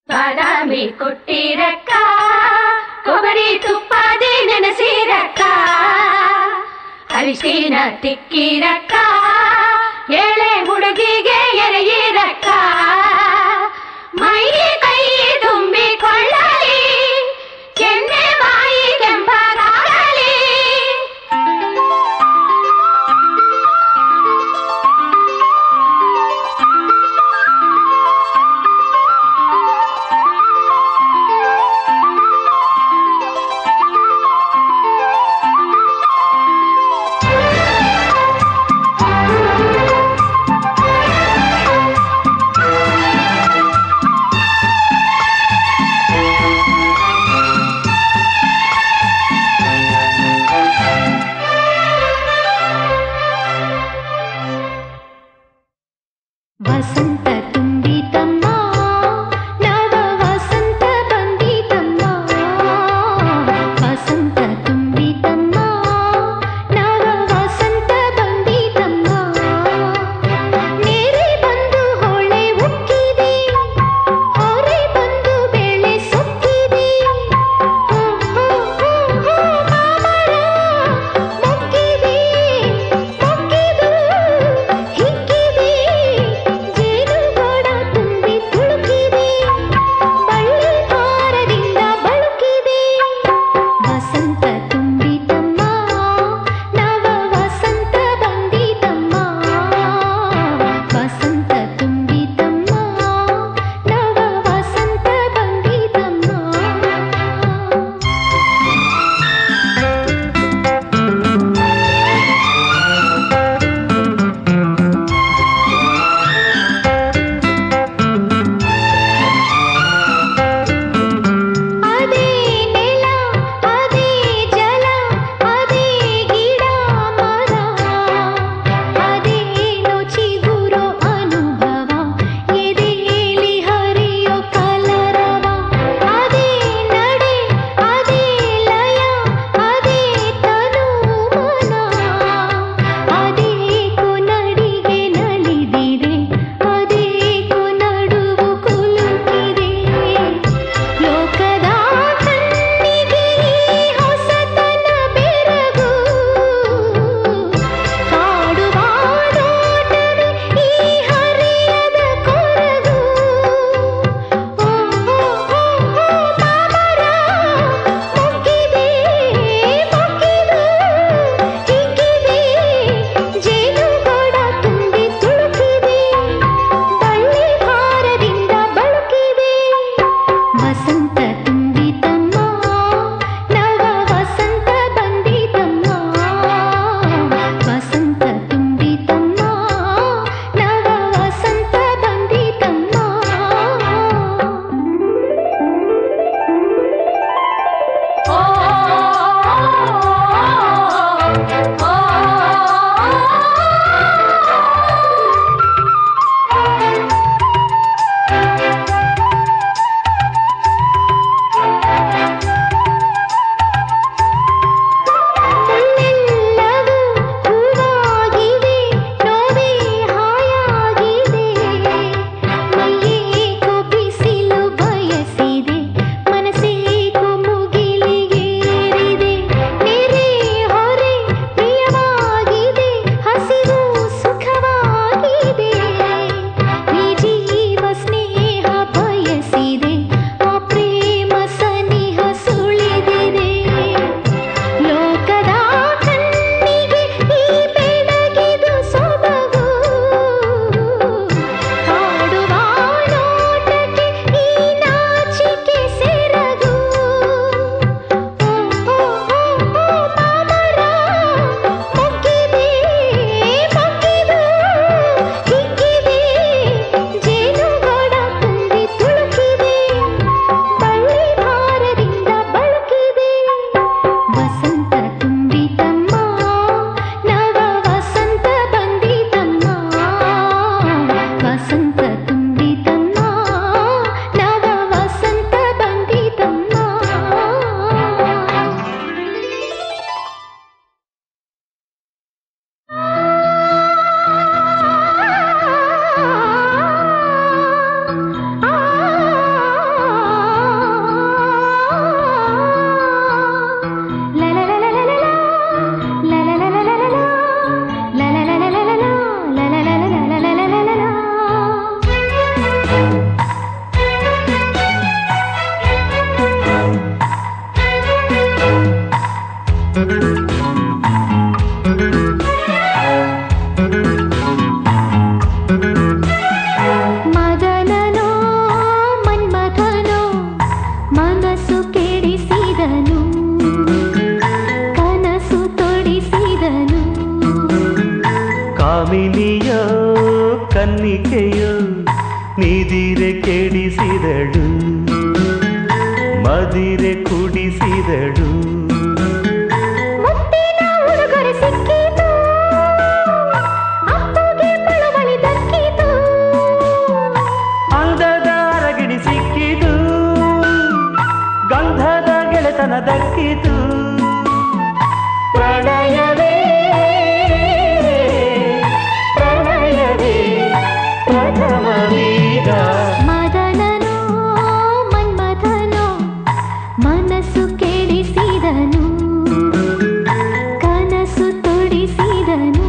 ಬಾದಾಮಿ ಕೊಟ್ಟಿರಕ್ಕ ಕೊಬ್ಬರಿ ತುಪ್ಪದೆ ನೆನೆಸಿರಕ್ಕ ಅರಿಶಿನ ತಿಕ್ಕಿರಕ್ಕ ಎಳೆ ಹುಡುಗಿಗೆ ಎರೆಯಿರಕ್ಕ ಮೈ ಕೈ ತುಂಬಿಕೊಳ್ಳಲಿ ಕೆನ್ನೆ ಬಾಯಿ ಕೆಂಪಗಾಗಲಿ ಆ ಕೆಡಿಸಿದಳು ಮದಿರೆ ಕುಡಿಸಿದಳು ಮುತ್ತಿನ ಉಡುಗೊರೆ ಸಿಕ್ಕಿತು ಅಪ್ಪಗೆ ಬಳುವಳಿ ದಕ್ಕಿತು ಅಂದದ ಅರಗಿಣಿ ಸಿಕ್ಕಿತು ಗಂಧದ ಗೆಳೆತನ ದಕ್ಕಿತು ಪ್ರಣಯವೇ ಪ್ರಣಯವೇ ಪ್ರಥಮ ವೀರ ಮದನನೋ ಮನ್ಮಥನೋ ಮನಸ್ಸು ಕೆಡಿಸಿದನು ಕನಸು ತೊಡಿಸಿದನು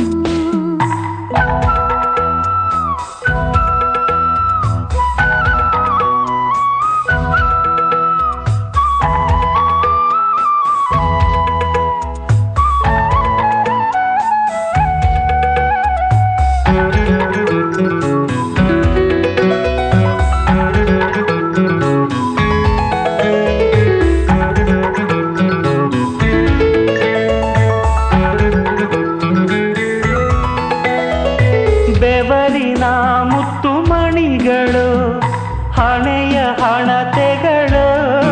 ಬೆವರಿನ ಮುತ್ತು ಮಣಿಗಳು ಹಣೆಯ ಹಣತೆಗಳು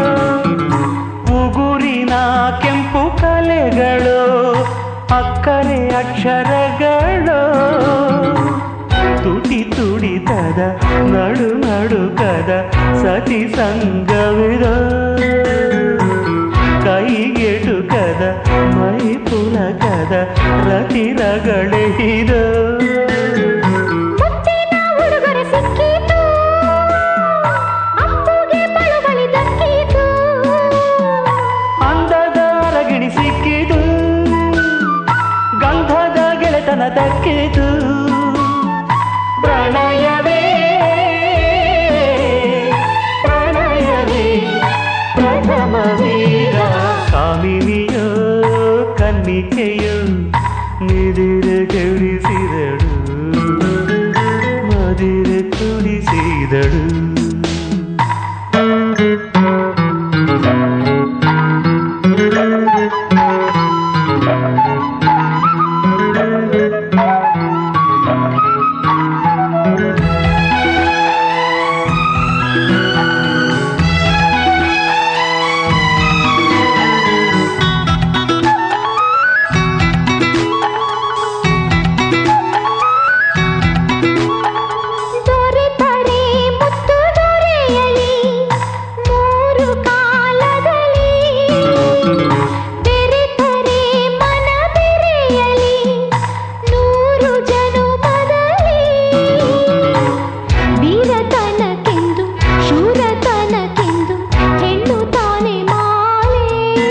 ಉಗುರಿನ ಕೆಂಪು ಕಲೆಗಳು ಅಕ್ಕರೆ ಅಕ್ಷರಗಳು ತುಟಿ ತುಡಿತದ ನಡು ನಡುಕದ ಸತಿ ಸಂಗವಿದ ಕೈಗೆಟುಕದ ಮೈ ಪುಲಕದ ರತಿರಗಳೆಹಿದ ಮುತ್ತಿನ ಉಡುಗೊರೆ ಸಿಕ್ಕಿತು ಅಪ್ಪುಗೆ ಬಳುವಳಿ ದಕ್ಕಿತು ಅಂದದ ಅರಗಿಣಿ ಸಿಕ್ಕಿದು ಗಂಧದ ಗೆಳೆತನ ದಕ್ಕಿತು ಪ್ರಣಯವೇ ಪ್ರಣಯವೇ ಪ್ರಥಮ ವೀರ ಕಾಮಿನಿಯೋ ಕನ್ನಿಕೆಯೋ ನಿದಿರೆ ಕೆಡಿಸಿದಳು ಮದಿರೆ ಕುಡಿಸಿದಳು ದೊರೆತರೆ ಮುತ್ತು ದೊರೆಯಲಿ ಮೂರು ಕಾಲದಲ್ಲಿ ಬೆರೆತರೆ ಮನ ಬೆರೆಯಲಿ ನೂರು ಜನುಮದಲ್ಲಿ ವೀರತನಕ್ಕೆಂದು ಶೂರತನಕ್ಕೆಂದು ಹೆಣ್ಣು ತಾನೆ ಮಾಲೆ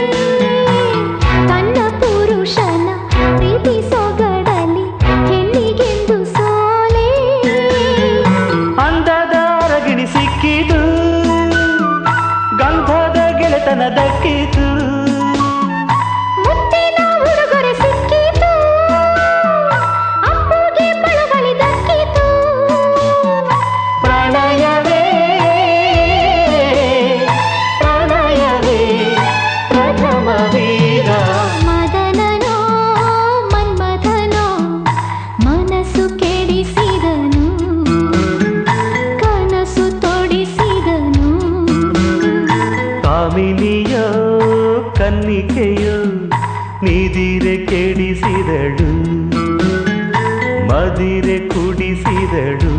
ತನ್ನ ಪುರುಷನ ಪ್ರೀತಿ ಸೊಗಡಲಿ ಹೆಣ್ಣಿಗೆಂದು ಸೋಲೆ ಅಂದದ ಅರಗಿಣಿ ಸಿಕ್ಕಿದು ಗಂಧದ ಗೆಳೆತನ ದಕ್ಕಿತು ಮುತ್ತಿನ ಉಡುಗೊರೆ ಸಿಕ್ಕಿತು ಅಪ್ಪುಗೆ ಬಳುವಳಿ ದಕ್ಕಿತು ಪ್ರಣಯವೇ ಪ್ರಣಯವೇ ಪ್ರಥಮ ವೀರ ಮದನನೋ ಮನ್ಮಥನೋ ಮನಸ್ಸು ಕೆಡಿಸಿದನು ಕನಸು ತೊಡಿಸಿದನು ಕಾಮಿನಿಯೋ ಕನ್ನಿಕೆಯೋ ನಿದಿರೆ ಕೆಡಿಸಿದಳು ಮದಿರೆ ಕುಡಿಸಿದಳು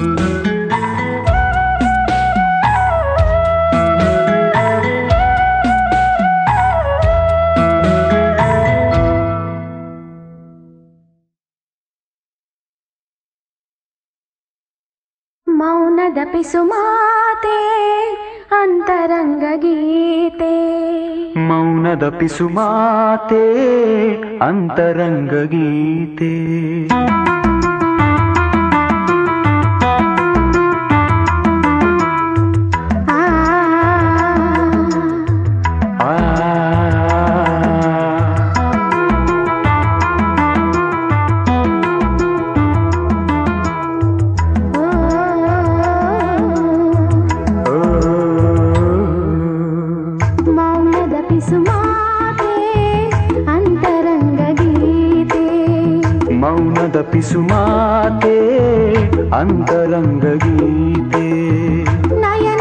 ಮೌನದ ಪಿಸುಮಾತೆ ಅಂತರಂಗ ಗೀತೆ ಮೌನದ ಪಿಸುಮಾತೆ ಅಂತರಂಗ ಗೀತೆ ಆ ಆ ಮೌನದ ಪಿಸುಮಾತೆ ಅಂತರಂಗ ಗೀತೆ ಮೌನದ ಪಿಸುಮಾತೆ ಅಂತರಂಗ ಗೀತೆ ನಯನ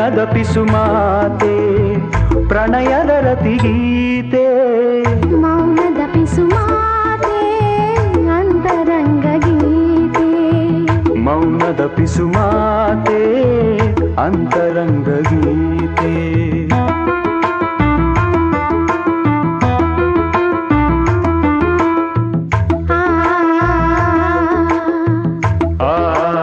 ಮೌನದ ಪಿಸುಮಾತೆ ಪ್ರಣಯದ ರತಿಗೀತೆ ಮೌನದ ಪಿಸುಮಾತೆ ಅಂತರಂಗ ಗೀತೆ ಮೌನದ ಪಿಸುಮಾತೆ ಅಂತರಂಗ ಗೀತೆ ಆ ಆ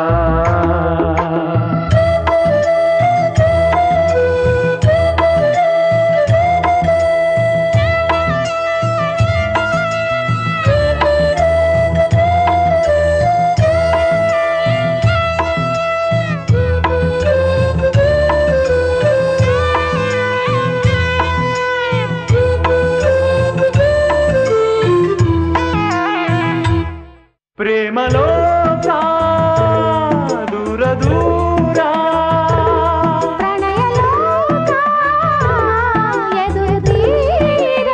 ಪ್ರೇಮಲೋಕ ದೂರ ದೂರ ಪ್ರಣಯ ಲೋಕ ಎದುರು ತೀರ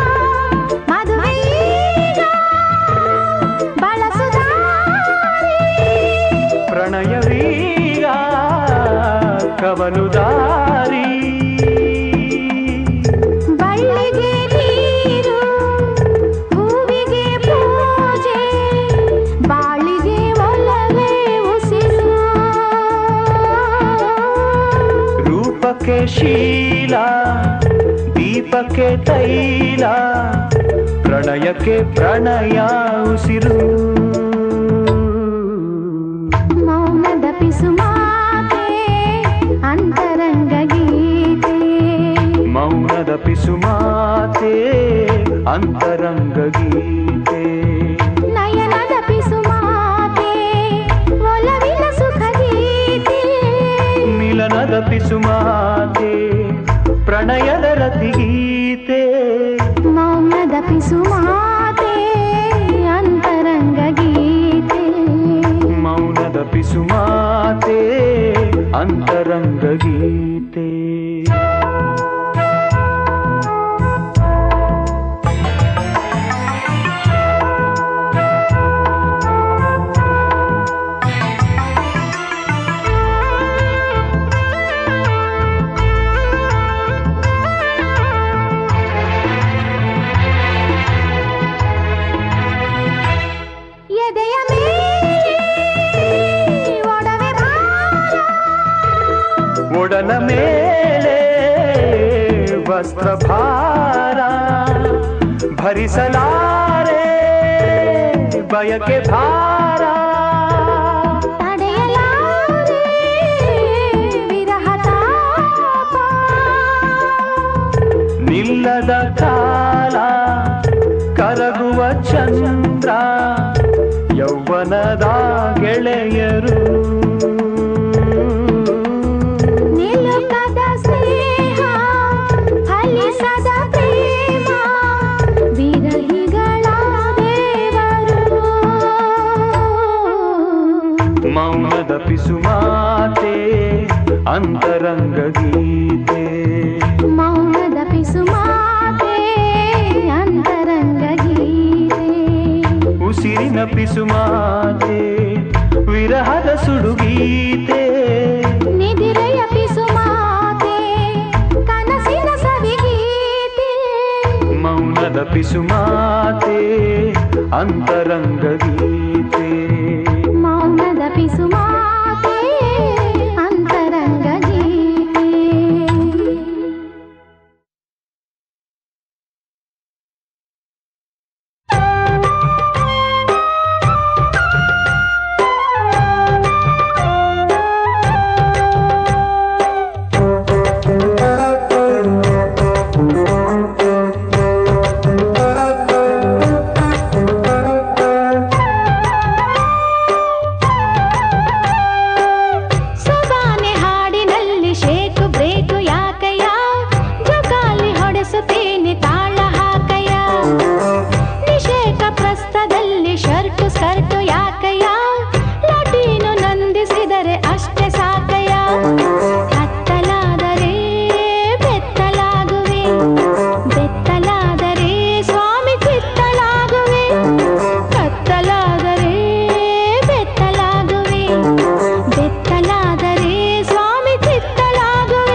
ಮದುವೆಯೀಗ ಬಳಸುದಾರಿ ಪ್ರಣಯವೀಗ ಕವಲು ದಾರಿ ಬಳ್ಳಿಗೆ ನೀರು ಹೂವಿಗೆ ಪೂಜೆ ಬಾಳಿಗೆ ಒಲವೇ ಉಸಿರು ರೂಪಕ್ಕೆ ಶೀಲ ದೀಪಕ್ಕೆ ತೈಲ ಪ್ರಣಯಕ್ಕೆ ಪ್ರಣಯ ಉಸಿರು ಮೌನದ ಪಿಸುಮಾತೆ ಅಂತರಂಗ ಗೀತೆ ಮೌನದ ಪಿಸುಮಾತೆ ಅಂತರಂಗ ಗೀತೆ ನಯನದ ಪಿಸುಮಾತೆ ಒಲವಿನ ಸುಖ ಗೀತೆ ಮಿಲನದ ಪಿಸುಮಾತೆ ಪ್ರಣಯದ ರತಿಗೀತೆ ಮೌನದ ಪಿಸುಮಾತೆ ಅಂತರಂಗ ಗೀತೆ ಮೌನದ ಪಿಸುಮಾತೆ ಅಂತರಂಗ ಗೀತೆ ಎದೆಯ ಮೇಲೆ ಒಡವೆ ಭಾರ ಒಡಲ ಮೇಲೆ ವಸ್ತ್ರ ಭಾರ ಭರಿಸಲಾರೆ ಬಯಕೆ ಭಾರ ತಡೆಯಲಾರೆ ವಿರಹ ತಾಪ. ನಿಲ್ಲದ ಕಾಲ ಕರಗುವ ಚಂದ್ರ ಯೌವನದ ಗೆಳೆಯರು ನಿಲುಕದ ಸ್ನೇಹ ಫಲಿಸದ ಪ್ರೇಮ ವಿರಹಿಗಳ ದೇವರು ಮೌನದ ಪಿಸುಮಾತೆ ಅಂತರಂಗ ಗೀತೆ ಮೌನದ ಪಿಸುಮಾತೆ ಅಂತರಂಗ ಗೀತೆ ಉಸಿರಿನ ಪಿಸುಮಾತೆ ವಿರಹದ ಸುಡುಗೀತೆ ನಿದಿರೆಯ ಪಿಸುಮಾತೆ ಕನಸಿನ ಸವಿಗೀತೆ ಮೌನದ ಪಿಸುಮಾತೆ ಅಂತರಂಗ ಗೀತೆ ಮೌನದ ಪಿಸುಮಾತೆ ಅಂತರಂಗ ಗೀತೆ ಸೊಗಾನೆ ಹಾಡಿನಲ್ಲಿ ಶೇಕು ಬ್ರೇಕು ಯಾಕಯ್ಯ ಜಗಾಲಿ ಹೊಡೆಸುತ್ತೇನೆ ತಾಳ ಹಾಕಯ್ಯ ನಿಷೇಕ ಪ್ರಸ್ಥದಲ್ಲಿ ಶರ್ಟು ಸ್ಕರ್ಟು ಯಾಕಯ್ಯ ಲಟೀನು ನಂದಿಸಿದರೆ ಅಷ್ಟೇ ಸಾಕಯ್ಯ ಕತ್ತಲಾದರೆ ಬೆತ್ತಲಾಗುವೆ ಬೆತ್ತಲಾದರೆ ಸ್ವಾಮಿ ಚಿತ್ತಲಾಗುವೆ ಕತ್ತಲಾದರೆ ಬೆತ್ತಲಾಗುವೆ ಬೆತ್ತಲಾದರೆ ಸ್ವಾಮಿ ಚಿತ್ತಲಾಗುವೆ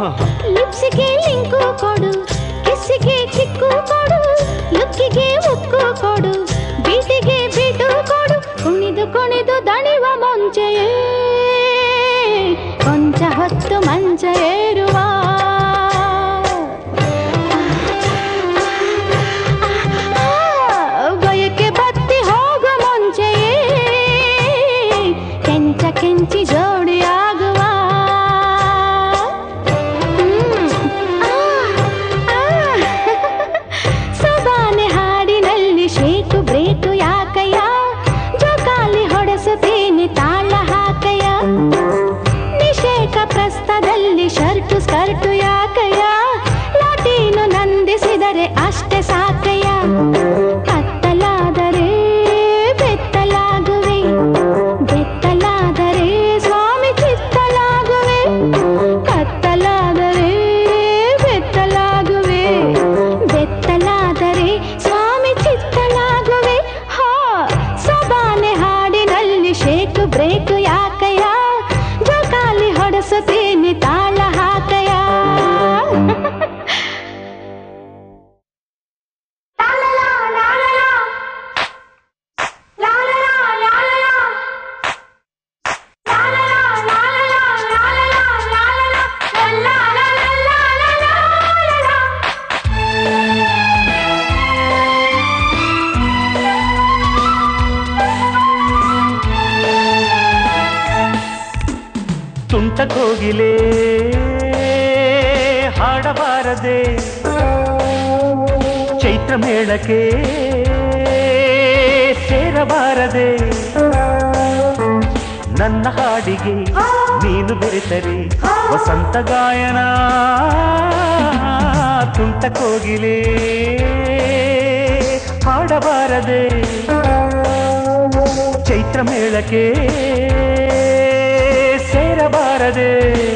ಲಿಪ್ಸಿಗೆ ಲಿಂಕು ಕೊಡು ಕಿಸ್ಸಿಗೆ ಕಿಕ್ಕು ಕೊಡು ಲುಕ್ಕಿಗೆ ಉಕ್ಕು ಕೊಡು ಬೀಟಿಗೆ ಬೀಟು ಕೊಡು ಕುಣಿದು ಕುಣಿದು ದಣಿವ ಮುಂಚೆಯೇ ಕೊಂಚ ಹೊತ್ತು ಮಂಚ ಏರುವ ಬಯಕೆ ಬತ್ತಿ ಹೋಗ ಮುಂಚೆಯೇ ಕೆಂಚ ಕೆಂಚಿ ಜೋಡಿಯಾಗುವ ಹ್ಮ್. ಆ, ಆ. ಸೊಬಾನೆ ಹಾಡಿನಲ್ಲಿ ಶೇಕು ಬ್ರೇಕು ಯಾಕಯ್ಯ ಜೋಕಾಲಿ ಹೊಡೆಸುತ್ತೇನೆ ತಾಳ ಹಾಕಯ್ಯ ನಿಷೇಕ ಪ್ರಸ್ಥದಲ್ಲಿ ಶರ್ಟು ಸ್ಕರ್ಟು ಯಾಕಯ್ಯ ಲಾಟೀನು ನಂದಿಸಿದರೆ ಅಷ್ಟೇ ಸಾಕಯ್ಯ ಕತ್ತಲಾದರೆ ಬೆತ್ತಲಾಗುವೆ ಬೆತ್ತಲಾದರೆ ಸ್ವಾಮಿ ಚಿತ್ತಲಾಗುವೆ ಕತ್ತಲಾದರೆ ಬೆತ್ತಲಾಗುವೆ ಬೆತ್ತಲಾದರೆ ಸ್ವಾಮಿ ಚಿತ್ತಲಾಗುವೆ ಹಾ ಸಬಾನೆ ಹಾಡಿನಲ್ಲಿ ಶೇಕು ಬ್ರೇಕು ಯಾಕಯ್ಯ ಜೋಕಾಲಿ ಹೊಡೆಸುತ್ತೇನೆ ತಾಳ ಹಾಕಯ್ಯ ತುಂಟ ಕೋಗಿಲೆ ಹಾಡಬಾರದೆ ಚೈತ್ರ ಮೇಳಕ್ಕೆ ಸೇರಬಾರದೆ ನನ್ನ ಹಾಡಿಗೆ ನೀನು ಬೆರೆತರೆ ವಸಂತ ಗಾಯನ ತುಂಟ ಕೋಗಿಲೆ ಹಾಡಬಾರದೆ ಚೈತ್ರ ಮೇಳಕ್ಕೆ ಸೇರಬಾರದೆ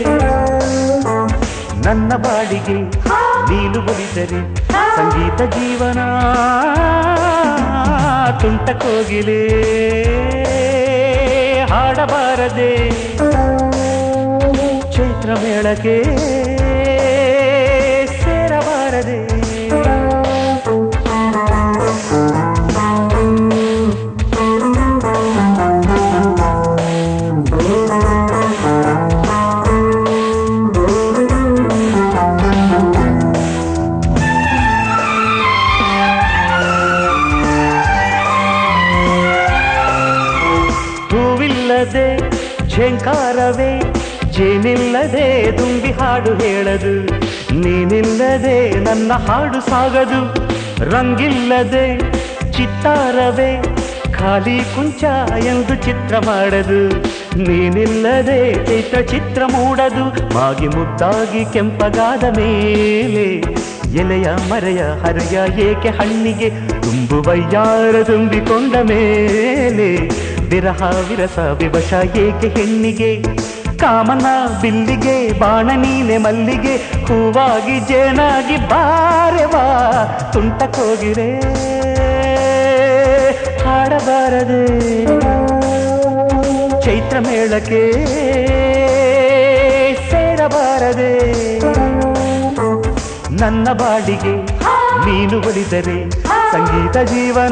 ನನ್ನ ಬಾಡಿಗೆ ನೀನು ಒಲಿದರೆ ಸಂಗೀತ ಜೀವನ ತುಂಟ ಕೋಗಿಲೆ ಹಾಡಬಾರದೆ ಚೈತ್ರ ಮೇಳಕ್ಕೆ ಸೇರಬಾರದೆ ಹೂವಿಲ್ಲದೆ ಝೇಂಕಾರವೇ ಜೇನಿಲ್ಲದೆ ದುಂಬಿ ಹಾಡು ಹೇಳದು ನೀನಿಲ್ಲದೆ ನನ್ನ ಹಾಡು ಸಾಗದು ರಂಗಿಲ್ಲದೆ ಚಿತ್ತಾರವೇ ಖಾಲಿ ಕುಂಚ ಎಂದು ಚಿತ್ರ ಮಾಡದು ನೀನಿಲ್ಲದೆ ಚೈತ್ರ ಚಿತ್ರ ಮೂಡದು ಮಾಗಿ ಮುದ್ದಾಗಿ ಕೆಂಪಗಾದ ಮೇಲೆ ಎಲೆಯ ಮರೆಯ ಹರೆಯ ಏಕೆ ಹಣ್ಣಿಗೆ ತುಂಬು ವಯ್ಯಾರ ತುಂಬಿಕೊಂಡ ಮೇಲೆ ವಿರಹ ವಿರಸ ವಿವಶ ಏಕೆ ಹೆಣ್ಣಿಗೆ ಕಾಮನ ಬಿಲ್ಲಿಗೆ ಬಾಣ ನೀನೆ ಮಲ್ಲಿಗೆ ಹೂವಾಗಿ ಜೇನಾಗಿ ಬಾರೆವಾ ತುಂಟ ಕೋಗಿರೆ ಹಾಡಬಾರದೆ ಚೈತ್ರ ಮೇಳಕ್ಕೆ ಸೇರಬಾರದೆ ನನ್ನ ಬಾಡಿಗೆ ನೀನು ಒಲಿದರೆ ಸಂಗೀತ ಜೀವನ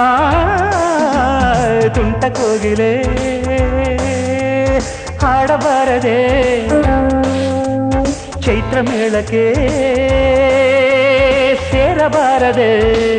ತುಂಟ ಕೋಗಿಲೆ ಹಾಡಬಾರದೆ ಚೈತ್ರ ಮೇಳಕ್ಕೆ ಸೇರಬಾರದೆ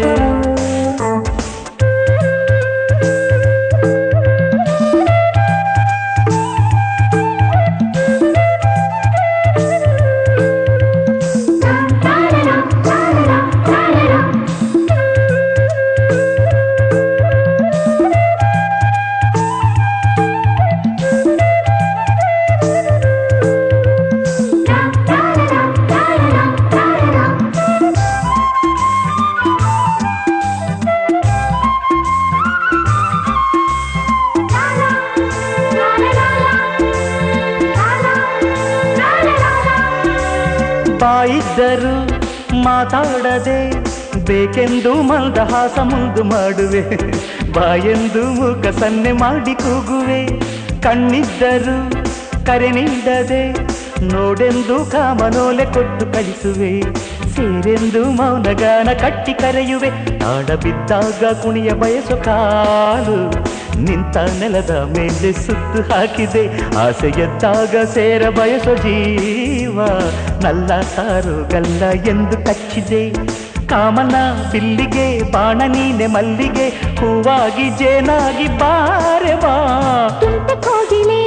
ಬಾಯಿದ್ದರು ಮಾತಾಡದೆ ಬೇಕೆಂದು ಮಂದಹಾಸ ಮುಂದು ಮಾಡುವೆ ಬಾಯೆಂದು ಮುಖ ಸನ್ನೆ ಮಾಡಿ ಕೂಗುವೆ ಕಣ್ಣಿದ್ದರು ಕರೆ ನೀಡದೆ ನೋಡೆಂದು ಕಾಮನೋಲೆ ಕೊಟ್ಟು ಕಳಿಸುವೆ ಸೇರೆಂದು ಮೌನಗಾನ ಕಟ್ಟಿ ಕರೆಯುವೆ ನಾಡ ಬಿದ್ದಾಗ ಕುಣಿಯ ಬಯಸೋ ಕಾಲು ನಿಂತ ನೆಲದ ಮೇಲೆ ಸುತ್ತು ಹಾಕಿದೆ ಆಸೆ ಎದ್ದಾಗ ಸೇರ ಬಯಸೋ ಜೀವ ನಲ್ಲ ಸಾರು ಗಲ್ಲ ಎಂದು ಕಚ್ಚಿದೆ ಕಾಮನ ಬಿಲ್ಲಿಗೆ ಬಾಣ ನೀನೆ ಮಲ್ಲಿಗೆ ಹೂವಾಗಿ ಜೇನಾಗಿ ಬಾರೆ ಬಾ ತುಂಟ ಕೋಗಿಲೆ